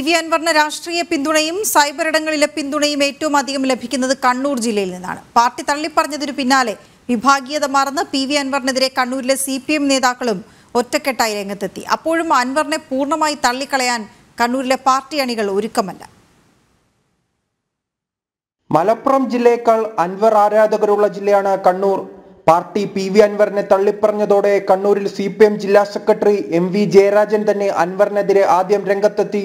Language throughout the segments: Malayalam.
വി അൻവറിന് രാഷ്ട്രീയ പിന്തുണയും സൈബർ ഇടങ്ങളിലെ പിന്തുണയും ഏറ്റവും അധികം ലഭിക്കുന്നത് കണ്ണൂർ ജില്ലയിൽ നിന്നാണ് പാർട്ടി തള്ളിപ്പറഞ്ഞതിനു പിന്നാലെ വിഭാഗീയത മറന്ന് പി വി അൻവറിനെതിരെ കണ്ണൂരിലെ സി പി എം നേതാക്കളും ഒറ്റക്കെട്ടായി രംഗത്തെത്തി അപ്പോഴും അൻവറിനെ പൂർണ്ണമായി തള്ളിക്കളയാൻ കണ്ണൂരിലെ പാർട്ടി അണികൾ ഒരുക്കമല്ല മലപ്പുറം ജില്ലയേക്കാൾ അൻവർ ആരാധകരുള്ള ജില്ലയാണ് കണ്ണൂർ പാർട്ടി പി വി അൻവറിനെ തള്ളിപ്പറഞ്ഞതോടെ കണ്ണൂരിൽ സി പി എം ജില്ലാ സെക്രട്ടറി എം വി ജയരാജൻ തന്നെ അൻവറിനെതിരെ ആദ്യം രംഗത്തെത്തി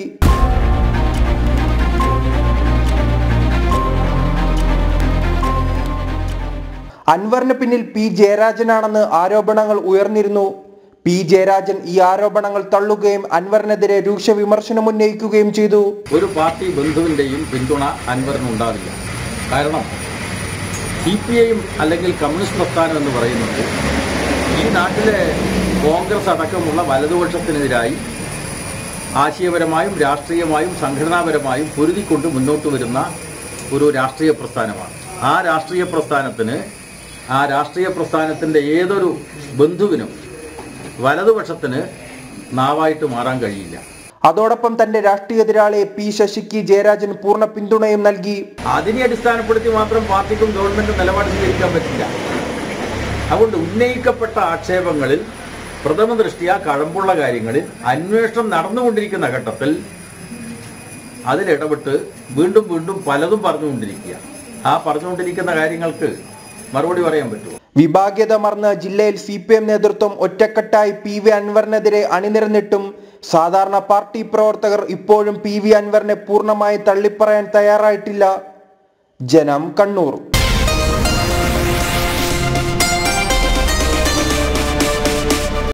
അൻവറിന് പിന്നിൽ പി ജയരാജനാണെന്ന് ആരോപണങ്ങൾ ഉയർന്നിരുന്നു പി ജയരാജൻ ഈ ആരോപണങ്ങൾ തള്ളുകയും അൻവറിനെതിരെ രൂക്ഷ വിമർശനം ഉന്നയിക്കുകയും ചെയ്തു ഒരു പാർട്ടി ബന്ധുവിൻ്റെയും പിന്തുണ അൻവറിനുണ്ടാവില്ല കാരണം സി പി ഐയും അല്ലെങ്കിൽ കമ്മ്യൂണിസ്റ്റ് പ്രസ്ഥാനം എന്ന് പറയുന്നത് ഈ നാട്ടിലെ കോൺഗ്രസ് അടക്കമുള്ള വലതുപക്ഷത്തിനെതിരായി ആശയപരമായും രാഷ്ട്രീയമായും സംഘടനാപരമായും പൊരുതിക്കൊണ്ട് മുന്നോട്ട് വരുന്ന ഒരു രാഷ്ട്രീയ പ്രസ്ഥാനമാണ് ആ രാഷ്ട്രീയ പ്രസ്ഥാനത്തിന് ആ രാഷ്ട്രീയ പ്രസ്ഥാനത്തിൻ്റെ ഏതൊരു ബന്ധുവിനും വലതുപക്ഷത്തിന് നാവായിട്ട് മാറാൻ കഴിയില്ല അതോടൊപ്പം തന്റെ രാഷ്ട്രീയ എതിരാളി പി ശശിക്ക് ജയരാജൻ പൂർണ്ണ പിന്തുണയും നൽകി അതിനെ അടിസ്ഥാനപ്പെടുത്തി മാത്രം പാർട്ടിക്കും ഗവൺമെന്റും നിലപാട് സ്വീകരിക്കാൻ പറ്റില്ല അതുകൊണ്ട് ഉന്നയിക്കപ്പെട്ട ആക്ഷേപങ്ങളിൽ പ്രഥമ ദൃഷ്ടിയ കഴമ്പുള്ള കാര്യങ്ങളിൽ അന്വേഷണം നടന്നുകൊണ്ടിരിക്കുന്ന ഘട്ടത്തിൽ അതിലിടപെട്ട് വീണ്ടും വീണ്ടും പലതും പറഞ്ഞുകൊണ്ടിരിക്കുക ആ പറഞ്ഞുകൊണ്ടിരിക്കുന്ന കാര്യങ്ങൾക്ക് മറുപടി പറയാൻ പറ്റുമോ വിഭാഗ്യത മറന്ന് ജില്ലയിൽ സി പി എം നേതൃത്വം ഒറ്റക്കെട്ടായി പി വി അൻവറിനെതിരെ അണിനിരന്നിട്ടും സാധാരണ പാർട്ടി പ്രവർത്തകർ ഇപ്പോഴും പി വി അൻവറിനെ പൂർണ്ണമായി തള്ളിപ്പറയാൻ തയ്യാറായിട്ടില്ല ജനം കണ്ണൂർ